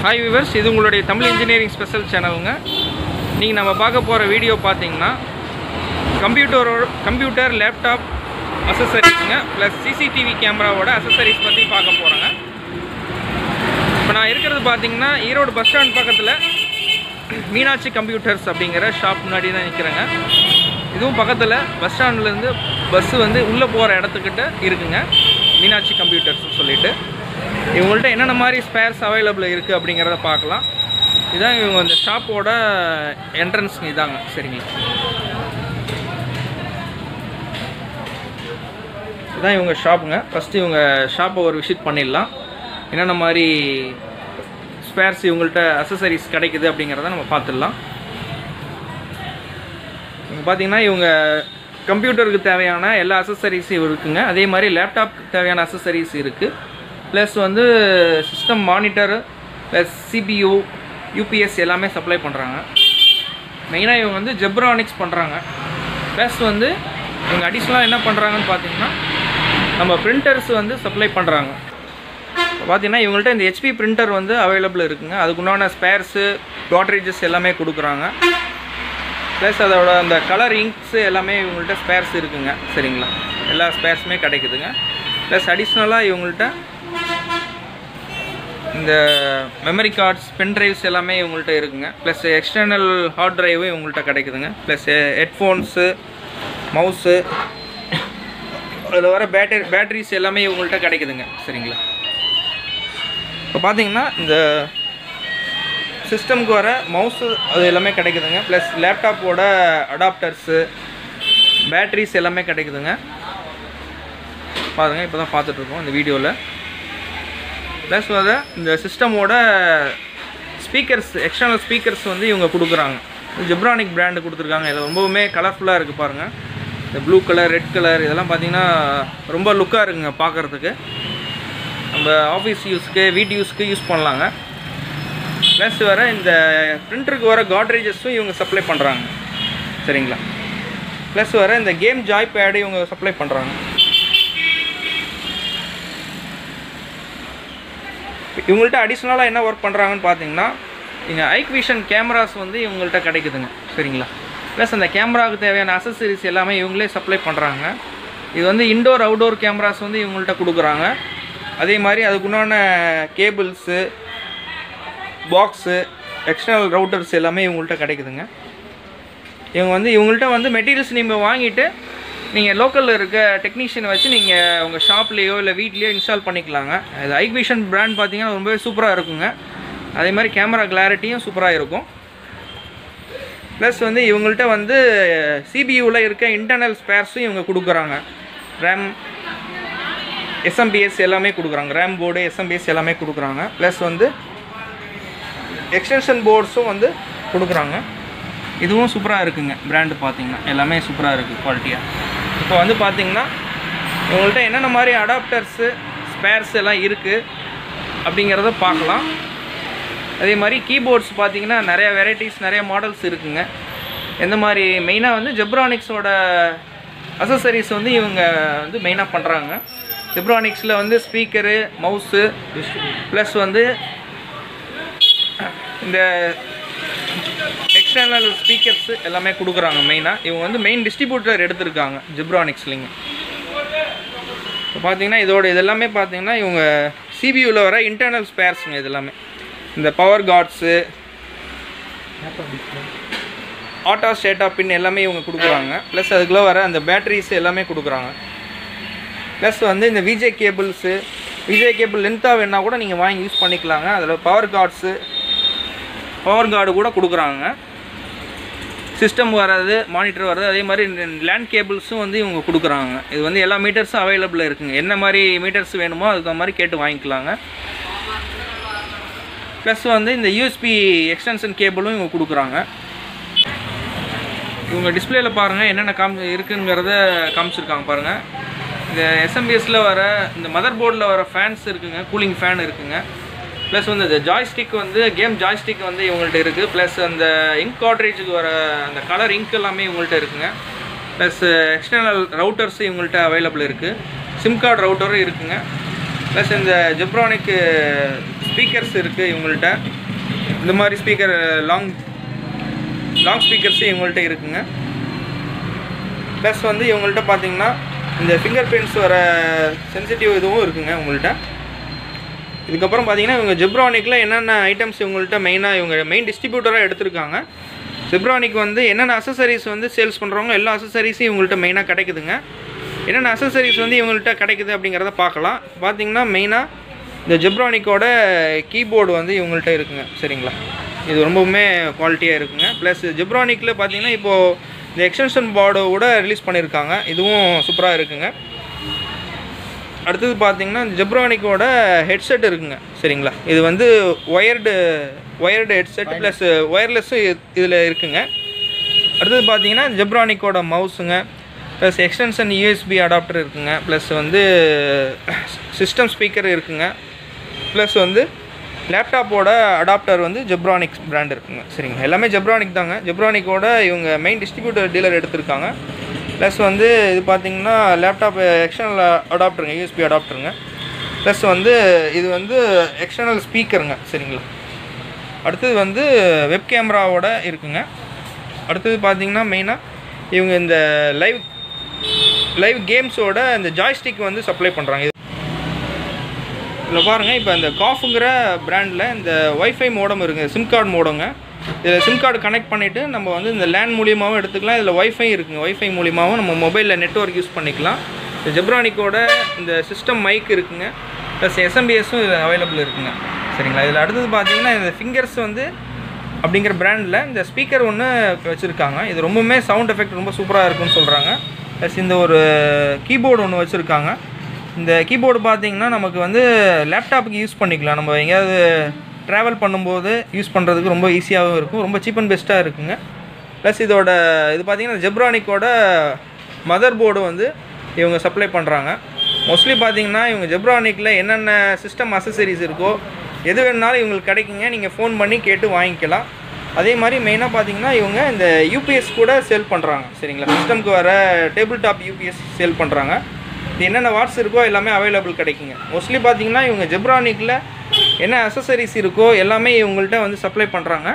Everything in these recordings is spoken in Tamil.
ஹாய் விவர்ஸ் இது உங்களுடைய தமிழ் இன்ஜினியரிங் ஸ்பெஷல் சேனலுங்க நீங்கள் நம்ம பார்க்க போகிற வீடியோ பார்த்தீங்கன்னா கம்ப்யூட்டரோட கம்ப்யூட்டர் லேப்டாப் அசசரிஸுங்க ப்ளஸ் சிசிடிவி கேமராவோட அசசரிஸ் பற்றி பார்க்க போகிறோங்க இப்போ நான் இருக்கிறது பார்த்தீங்கன்னா ஈரோடு பஸ் ஸ்டாண்ட் பக்கத்தில் மீனாட்சி கம்ப்யூட்டர்ஸ் அப்படிங்கிற ஷாப் முன்னாடி தான் நிற்கிறேங்க இதுவும் பக்கத்தில் பஸ் ஸ்டாண்ட்லேருந்து பஸ்ஸு வந்து உள்ளே போகிற இடத்துக்கிட்ட இருக்குங்க மீனாட்சி கம்ப்யூட்டர்ஸ்னு சொல்லிட்டு இவங்கள்ட்ட என்னென்ன மாதிரி ஸ்பேர்ஸ் அவைலபிள் இருக்குது அப்படிங்கிறத பார்க்கலாம் இதுதான் இவங்க இந்த ஷாப்போட என்ட்ரன்ஸ்ங்க இதாங்க சரிங்க இதுதான் இவங்க ஷாப்புங்க ஃபஸ்ட்டு இவங்க ஷாப்பை ஒரு விசிட் பண்ணிடலாம் என்னென்ன மாதிரி ஸ்பேர்ஸ் இவங்கள்ட்ட அசசரிஸ் கிடைக்குது அப்படிங்கிறத நம்ம பார்த்துடலாம் இவங்க பார்த்தீங்கன்னா இவங்க கம்ப்யூட்டருக்கு தேவையான எல்லா அசசரிஸும் இருக்குங்க அதே மாதிரி லேப்டாப்க்கு தேவையான அசசரிஸ் இருக்குது ப்ளஸ் வந்து system monitor plus CPU UPS எல்லாமே சப்ளை பண்ணுறாங்க மெயினாக இவங்க வந்து ஜெப்ரானிக்ஸ் பண்ணுறாங்க ப்ளஸ் வந்து இவங்க அடிஷ்னலாக என்ன பண்ணுறாங்கன்னு பார்த்தீங்கன்னா நம்ம பிரிண்டர்ஸ் வந்து சப்ளை பண்ணுறாங்க பார்த்தீங்கன்னா இவங்கள்ட்ட இந்த ஹெச்பி பிரிண்டர் வந்து அவைலபிள் இருக்குங்க அதுக்குண்டான ஸ்பேர்ஸு காட்ரேஜஸ் எல்லாமே கொடுக்குறாங்க ப்ளஸ் அதோட அந்த கலர் இங்க்ஸு எல்லாமே இவங்கள்ட்ட ஸ்பேர்ஸ் இருக்குங்க சரிங்களா எல்லா ஸ்பேர்ஸுமே கிடைக்குதுங்க ப்ளஸ் அடிஷ்னலாக இவங்கள்ட்ட இந்த மெமரி கார்ட்ஸ் பென் ட்ரைவ்ஸ் எல்லாமே இவங்கள்ட்ட இருக்குங்க ப்ளஸ் எக்ஸ்டர்னல் ஹார்ட் ட்ரைவும் இவங்கள்ட்ட கிடைக்குதுங்க ப்ளஸ் ஹெட்ஃபோன்ஸு மவுஸு அதில் வர பேட்டரி பேட்டரிஸ் எல்லாமே இவங்கள்ட்ட கிடைக்குதுங்க சரிங்களா இப்போ பார்த்தீங்கன்னா இந்த சிஸ்டம்க்கு வர மவுஸு அது எல்லாமே கிடைக்குதுங்க ப்ளஸ் லேப்டாப்போட அடாப்டர்ஸு பேட்டரிஸ் எல்லாமே கிடைக்குதுங்க பாருங்க இப்போ தான் பார்த்துட்ருக்கோம் இந்த வீடியோவில் ப்ளஸ் வந்து இந்த சிஸ்டமோட ஸ்பீக்கர்ஸ் எக்ஸ்டர்னல் ஸ்பீக்கர்ஸ் வந்து இவங்க கொடுக்குறாங்க ஜெப்ரானிக் பிராண்டு கொடுத்துருக்காங்க இது ரொம்பவுமே கலர்ஃபுல்லாக இருக்குது பாருங்கள் இந்த ப்ளூ கலர் ரெட் கலர் இதெல்லாம் பார்த்தீங்கன்னா ரொம்ப லுக்காக இருக்குங்க பார்க்குறதுக்கு நம்ம ஆஃபீஸ் யூஸ்க்கு வீட்டு யூஸ்க்கு யூஸ் பண்ணலாங்க ப்ளஸ் வர இந்த பிரிண்டருக்கு வர காட்ரேஜஸும் இவங்க சப்ளை பண்ணுறாங்க சரிங்களா ப்ளஸ் வர இந்த கேம் ஜாய் பேடு இவங்க சப்ளை பண்ணுறாங்க இவங்கள்ட்ட அடிஷ்னலாக என்ன ஒர்க் பண்ணுறாங்கன்னு பார்த்தீங்கன்னா இங்கே ஐக் விஷன் கேமராஸ் வந்து இவங்கள்ட்ட கிடைக்குதுங்க சரிங்களா ப்ளஸ் அந்த கேமராவுக்கு தேவையான அசசரிஸ் எல்லாமே இவங்களே சப்ளை பண்ணுறாங்க இது வந்து இன்டோர் அவுடோர் கேமராஸ் வந்து இவங்கள்ட்ட கொடுக்குறாங்க அதே மாதிரி அதுக்குண்டான கேபிள்ஸு பாக்ஸு எக்ஸ்டர்னல் ரவுட்டர்ஸ் எல்லாமே இவங்கள்ட்ட கிடைக்குதுங்க இவங்க வந்து இவங்கள்ட்ட வந்து மெட்டீரியல்ஸ் நீங்கள் வாங்கிட்டு நீங்கள் லோக்கலில் இருக்க டெக்னீஷியனை வச்சு நீங்கள் உங்கள் ஷாப்லேயோ இல்லை வீட்லேயோ இன்ஸ்டால் பண்ணிக்கலாங்க இது ஐக்விஷன் பிராண்ட் பார்த்தீங்கன்னா ரொம்பவே சூப்பராக இருக்குங்க அதே மாதிரி கேமரா கிளாரிட்டியும் சூப்பராக இருக்கும் ப்ளஸ் வந்து இவங்கள்ட்ட வந்து சிபியூவில் இருக்க இன்டர்னல் ஸ்பேர்ஸும் இவங்க கொடுக்குறாங்க ரேம் எஸ்எம்பிஎஸ் எல்லாமே கொடுக்குறாங்க ரேம் போர்டு எஸ்எம்பிஎஸ் எல்லாமே கொடுக்குறாங்க ப்ளஸ் வந்து எக்ஸ்டென்ஷன் போர்ட்ஸும் வந்து கொடுக்குறாங்க இதுவும் சூப்பராக இருக்குங்க பிராண்டு பார்த்தீங்கன்னா எல்லாமே சூப்பராக இருக்குது குவாலிட்டியாக இப்போ வந்து பார்த்தீங்கன்னா உங்கள்கிட்ட என்னென்ன மாதிரி அடாப்டர்ஸு ஸ்பேர்ஸ் எல்லாம் இருக்குது அப்படிங்கிறத பார்க்கலாம் அதே மாதிரி கீபோர்ட்ஸ் பார்த்தீங்கன்னா நிறைய வெரைட்டிஸ் நிறைய மாடல்ஸ் இருக்குங்க எந்த மாதிரி மெயினாக வந்து ஜெப்ரானிக்ஸோட அசசரிஸ் வந்து இவங்க வந்து மெயினாக பண்ணுறாங்க ஜெப்ரானிக்ஸில் வந்து ஸ்பீக்கரு மவுஸு ப்ளஸ் வந்து இந்த எக்ஸ்டர்னல் ஸ்பீக்கர்ஸ் எல்லாமே கொடுக்குறாங்க மெயினாக இவங்க வந்து மெயின் டிஸ்ட்ரிபியூட்டர் எடுத்திருக்காங்க ஜிப்ரானிக்ஸ்லிங்க இப்போ பார்த்தீங்கன்னா இதோட இதெல்லாமே பார்த்தீங்கன்னா இவங்க சிபியூவில் வர இன்டர்னல் ஸ்பேர்ஸுங்க இது எல்லாமே இந்த பவர் கார்ட்ஸு ஆட்டோ ஸ்டேட்டா பின் எல்லாமே இவங்க கொடுக்குறாங்க ப்ளஸ் அதுக்குள்ளே வர அந்த பேட்டரிஸ் எல்லாமே கொடுக்குறாங்க ப்ளஸ் வந்து இந்த விஜே கேபிள்ஸு விஜே கேபிள் லென்த்தாக வேணால் கூட நீங்கள் வாங்கி யூஸ் பண்ணிக்கலாங்க அதில் பவர் கார்ட்ஸு பவர் கார்டு கூட கொடுக்குறாங்க சிஸ்டம் வர்றது மானிட்டர் வர்றது அதே மாதிரி லேண்ட் கேபிள்ஸும் வந்து இவங்க கொடுக்குறாங்க இது வந்து எல்லா மீட்டர்ஸும் அவைலபிள் இருக்குங்க என்ன மாதிரி மீட்டர்ஸ் வேணுமோ அதுக்கு தகுந்த மாதிரி கேட்டு வாங்கிக்கலாங்க ப்ளஸ் வந்து இந்த யூஎஸ்பி எக்ஸ்டென்ஷன் கேபிளும் இவங்க கொடுக்குறாங்க இவங்க டிஸ்பிளேல பாருங்கள் என்னென்ன காம் இருக்குங்கிறத காமிச்சிருக்காங்க பாருங்கள் இந்த எஸ்எம்பிஎஸில் வர இந்த மதர் போர்டில் வர ஃபேன்ஸ் இருக்குங்க கூலிங் ஃபேன் இருக்குங்க ப்ளஸ் வந்து இந்த ஜாய்ஸ்டிக் வந்து கேம் ஜாய்ஸ்டிக் வந்து இவங்கள்ட்ட இருக்குது ப்ளஸ் அந்த இங்க் காட்ரேஜுக்கு வர அந்த கலர் இங்க் எல்லாமே இவங்கள்ட்ட இருக்குங்க ப்ளஸ் எக்ஸ்டர்னல் ரவுட்டர்ஸ் இவங்கள்ட்ட அவைலபிள் இருக்குது சிம் கார்டு ரவுட்டரும் இருக்குங்க ப்ளஸ் இந்த ஜெப்ரானிக் ஸ்பீக்கர்ஸ் இருக்குது இவங்கள்ட்ட இந்த மாதிரி ஸ்பீக்கர் லாங் லாங் ஸ்பீக்கர்ஸ் இவங்கள்ட்ட இருக்குங்க ப்ளஸ் வந்து இவங்கள்ட்ட பார்த்தீங்கன்னா இந்த ஃபிங்கர் பிரிண்ட்ஸ் வர சென்சிட்டிவ் இதுவும் இருக்குங்க உங்கள்கிட்ட இதுக்கப்புறம் பார்த்தீங்கன்னா இவங்க ஜெப்ரானிக்கில் என்னென்ன ஐட்டம்ஸ் இவங்கள்ட்ட மெயினாக இவங்க மெயின் டிஸ்ட்ரிபியூட்டராக எடுத்திருக்காங்க ஜெப்ரானிக் வந்து என்னென்ன அசசரிஸ் வந்து சேல்ஸ் பண்ணுறவங்க எல்லா அசசரிஸும் இவங்கள்ட்ட மெயினாக கிடைக்குதுங்க என்னென்ன அசசரிஸ் வந்து இவங்கள்ட்ட கிடைக்குது அப்படிங்கிறத பார்க்கலாம் பார்த்தீங்கன்னா மெயினாக இந்த ஜெப்ரானிக்கோட கீபோர்டு வந்து இவங்கள்ட்ட இருக்குங்க சரிங்களா இது ரொம்பவுமே குவாலிட்டியாக இருக்குங்க ப்ளஸ் ஜெப்ரானிக்கில் பார்த்தீங்கன்னா இப்போது இந்த எக்ஸ்டென்ஷன் போர்டோட ரிலீஸ் பண்ணியிருக்காங்க இதுவும் சூப்பராக இருக்குங்க அடுத்தது பார்த்தீங்கன்னா ஜெப்ரானிக்கோட ஹெட்செட் இருக்குங்க சரிங்களா இது வந்து ஒயர்டு ஒயர்டு ஹெட்செட் ப்ளஸ் ஒயர்லெஸ்ஸும் இதில் இருக்குங்க அடுத்தது பார்த்தீங்கன்னா ஜெப்ரானிக்கோட மவுஸுங்க ப்ளஸ் எக்ஸ்டென்ஷன் யூஎஸ்பி அடாப்டர் இருக்குங்க ப்ளஸ் வந்து சிஸ்டம் ஸ்பீக்கர் இருக்குங்க ப்ளஸ் வந்து லேப்டாப்போட அடாப்டர் வந்து ஜெப்ரானிக்ஸ் பிராண்ட் இருக்குங்க சரிங்க எல்லாமே ஜெப்ரானிக் தாங்க ஜெப்ரானிக்கோட இவங்க மெயின் டிஸ்ட்ரிபியூட்டர் டீலர் எடுத்திருக்காங்க ப்ளஸ் வந்து இது பார்த்தீங்கன்னா லேப்டாப் எக்ஸ்டர்னல் அடாப்டருங்க யூஎஸ்பி அடாப்டருங்க ப்ளஸ் வந்து இது வந்து எக்ஸ்டர்னல் ஸ்பீக்கருங்க சரிங்களா அடுத்தது வந்து வெப் கேமராவோட இருக்குங்க அடுத்தது பார்த்தீங்கன்னா மெயினாக இவங்க இந்த லைவ் லைவ் கேம்ஸோட இந்த ஜாய்ஸ்டிக் வந்து சப்ளை பண்ணுறாங்க இது இதில் பாருங்கள் இப்போ இந்த காஃபுங்கிற பிராண்டில் இந்த ஒய்ஃபை மோடம் இருக்குது சிம் கார்டு மோடங்க இதில் சிம் கார்டு கனெக்ட் பண்ணிவிட்டு நம்ம வந்து இந்த லேண்ட் மூலியமாகவும் எடுத்துக்கலாம் இதில் ஒய்ஃபை இருக்குங்க ஒய்ஃபை மூலியமாகவும் நம்ம மொபைலில் நெட்ஒர்க் யூஸ் பண்ணிக்கலாம் இந்த ஜெப்ரானிக்கோட இந்த சிஸ்டம் மைக் இருக்குங்க ப்ளஸ் எஸ்எம்பிஎஸும் இதில் அவைலபிள் இருக்குங்க சரிங்களா இதில் அடுத்தது பார்த்தீங்கன்னா இந்த ஃபிங்கர்ஸ் வந்து அப்படிங்கிற பிராண்டில் இந்த ஸ்பீக்கர் ஒன்று வச்சுருக்காங்க இது ரொம்பவுமே சவுண்ட் எஃபெக்ட் ரொம்ப சூப்பராக இருக்குன்னு சொல்கிறாங்க ப்ளஸ் இந்த ஒரு கீபோர்டு ஒன்று வச்சுருக்காங்க இந்த கீபோர்டு பார்த்தீங்கன்னா நமக்கு வந்து லேப்டாப்புக்கு யூஸ் பண்ணிக்கலாம் நம்ம எங்கேயாவது ட்ராவல் பண்ணும்போது யூஸ் பண்ணுறதுக்கு ரொம்ப ஈஸியாகவும் இருக்கும் ரொம்ப சீப் அண்ட் பெஸ்ட்டாக இருக்குங்க ப்ளஸ் இதோட இது பார்த்தீங்கன்னா ஜெப்ரானிக்கோட மதர் போர்டு வந்து இவங்க சப்ளை பண்ணுறாங்க மோஸ்ட்லி பார்த்தீங்கன்னா இவங்க ஜெப்ரானிக்கில் என்னென்ன சிஸ்டம் அசசரிஸ் இருக்கோ எது வேணுனாலும் இவங்களுக்கு கிடைக்குங்க நீங்கள் ஃபோன் பண்ணி கேட்டு வாங்கிக்கலாம் அதே மாதிரி மெயினாக பார்த்தீங்கன்னா இவங்க இந்த யூபிஎஸ் கூட சேல் பண்ணுறாங்க சரிங்களா சிஸ்டம்க்கு வர டேபிள் டாப் யூபிஎஸ் சேல் பண்ணுறாங்க இது என்னென்ன வாட்ஸ் இருக்கோ எல்லாமே அவைலபிள் கிடைக்குங்க மோஸ்ட்லி பார்த்தீங்கன்னா இவங்க ஜெப்ரானிக்கில் என்ன அசசரிஸ் இருக்கோ எல்லாமே இவங்கள்ட்ட வந்து சப்ளை பண்ணுறாங்க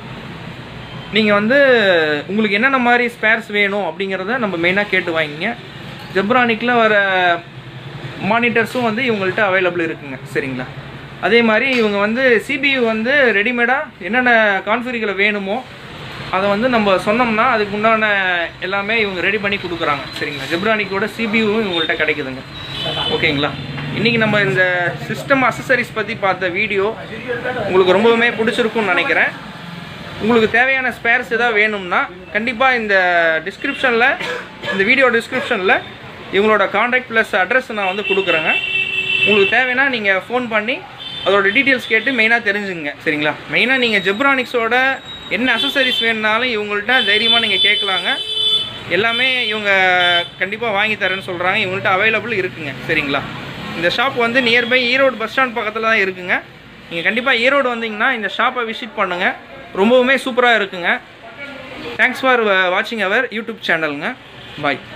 நீங்கள் வந்து உங்களுக்கு என்னென்ன மாதிரி ஸ்பேர்ஸ் வேணும் அப்படிங்கிறத நம்ம மெயினாக கேட்டு வாங்கிங்க ஜெப்ரானிக்கில் வர மானிட்டர்ஸும் வந்து இவங்கள்ட்ட அவைலபிள் இருக்குங்க சரிங்களா அதே மாதிரி இவங்க வந்து சிபியு வந்து ரெடிமேடாக என்னென்ன கான்ஃபிகரில் வேணுமோ அதை வந்து நம்ம சொன்னோம்னா அதுக்கு உண்டான எல்லாமே இவங்க ரெடி பண்ணி கொடுக்குறாங்க சரிங்களா ஜெப்ரானிக்கோட சிபியூவும் இவங்கள்ட்ட கிடைக்குதுங்க ஓகேங்களா இன்றைக்கி நம்ம இந்த சிஸ்டம் அசசரிஸ் பற்றி பார்த்த வீடியோ உங்களுக்கு ரொம்பவுமே பிடிச்சிருக்கும்னு நினைக்கிறேன் உங்களுக்கு தேவையான ஸ்பேர்ஸ் ஏதாவது வேணும்னா கண்டிப்பாக இந்த டிஸ்கிரிப்ஷனில் இந்த வீடியோ டிஸ்கிரிப்ஷனில் இவங்களோட காண்டாக்ட் ப்ளஸ் அட்ரஸ் நான் வந்து கொடுக்குறேங்க உங்களுக்கு தேவைன்னா நீங்கள் ஃபோன் பண்ணி அதோட டீட்டெயில்ஸ் கேட்டு மெயினாக தெரிஞ்சுங்க சரிங்களா மெயினாக நீங்கள் ஜெப்ரானிக்ஸோட என்ன அசசரிஸ் வேணுனாலும் இவங்கள்ட்ட தைரியமாக நீங்கள் கேட்கலாங்க எல்லாமே இவங்க கண்டிப்பாக வாங்கி தரேன்னு சொல்கிறாங்க இவங்கள்ட்ட அவைலபிள் இருக்குங்க சரிங்களா இந்த ஷாப் வந்து நியர்பை ஈரோடு பஸ் ஸ்டாண்ட் பக்கத்தில் தான் இருக்குங்க நீங்கள் கண்டிப்பாக ஈரோடு வந்தீங்கன்னா இந்த ஷாப்பை விசிட் பண்ணுங்கள் ரொம்பவுமே சூப்பராக இருக்குங்க தேங்க்ஸ் ஃபார் வாட்சிங் அவர் யூடியூப் சேனலுங்க பாய்